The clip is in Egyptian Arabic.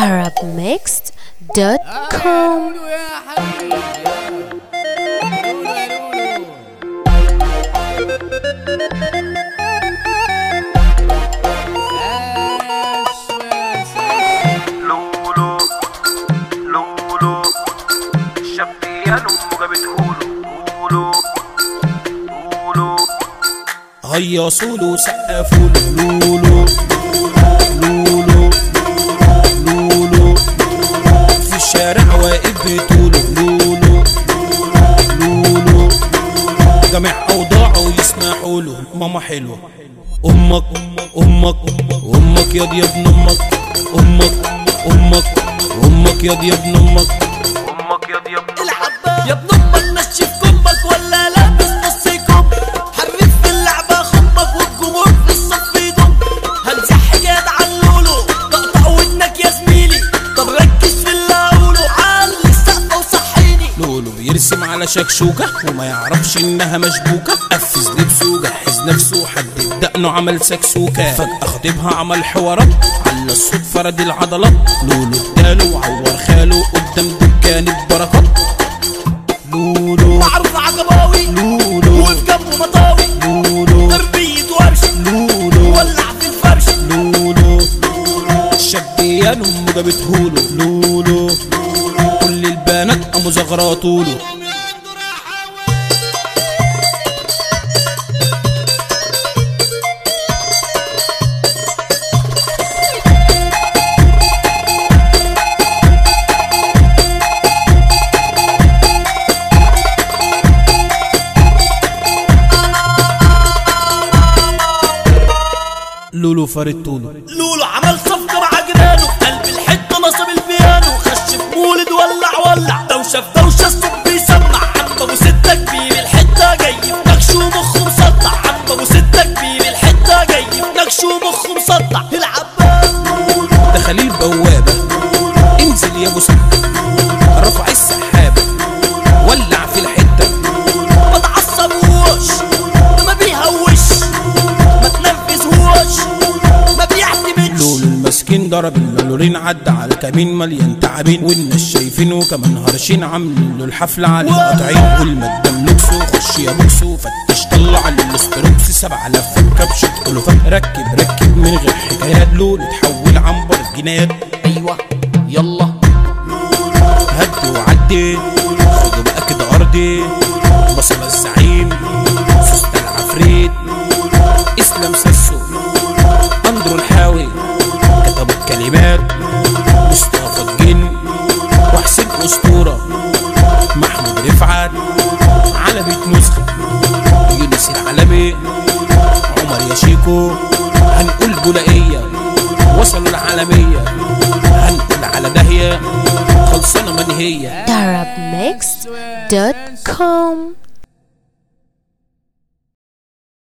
arabmixed.com قولوا يا حبيبي قولوا يا لولو ساس وساس لولو لولو الشبيان امك بتقولوا قولوا قولوا هيصوا له سقفوا له لولو لولو لولو في الشارع واقف بتقوله لولو لولو جميع اوضاعه يسمحوا له ماما حلوه امك امك امك ياض يا ابن امك امك امك امك ياض يا ابن امك امك يا دي ابن الحباب يا ابن امك نشف كمك ولا لابس نص كم حرف في اللعبة خمك والجمهور في الصف يضم هنزح حكايات عن لولو تقطع ودنك يا زميلي طب ركز في اللي هقوله علي السقف وصحيني لولو يرسم على شكشوكة وما يعرفش انها مشبوكة قفز لبسه وجهز نفسه حدد دقنه عمل سكسوكة فجأة خطيبها عمل حوارات على الصوت فرد العضلات لولو اداله وعور خاله قدام دكان بركات لولو معروف عجباوي لولو وفي جنبه مطاوي لولو تربية ورش لولو ولع في الفرش لولو الشبيان امه جابتهوله لولو كل البنات قاموا زغراطوله لولو فردتوله لولو عمل صفقة مع جيرانه قلب الحتة نصب البيانو خش في مولد ولع ولع دوشة في دوشة الصوت بيسمع عم ابو ستة كبير الحتة جاي في نكش ومخه مسطع عم ابو ستة كبير الحتة جاي في نكش ومخه مسطع العباد ده خليل بوابة انزل يا ابو سعد رفع السحابة ولع في الحتة ما تعصبوش ده ما بيهوش ما تنرفزهوش ما بيعتمدش لولو المسكين ضرب الملولين عدى على كمين مليان تعابين والناس شايفينه كمان هرشين عاملين له الحفلة على القطعين والمدام لوكسو خش يا بوكسو فتش طلع الاستروكس سبع لفات كبش كلوفات ركب ركب من غير حكايات لولو اتحول عنبر جناد ايوه يلا هدي وعدي خدوا بقى كده ارضي بصل الزعيم سوست العفريت اسلام سسو اندرو الحاوي كتبوا الكلمات مصطفى الجن وحسين اسطوره محمود رفعت على بيت نسخه يونس العلمي عمر يا شيكو هنقول بولائيه وصلوا العالميه هنقول على داهيه خلصانه منهيه arabmixed.com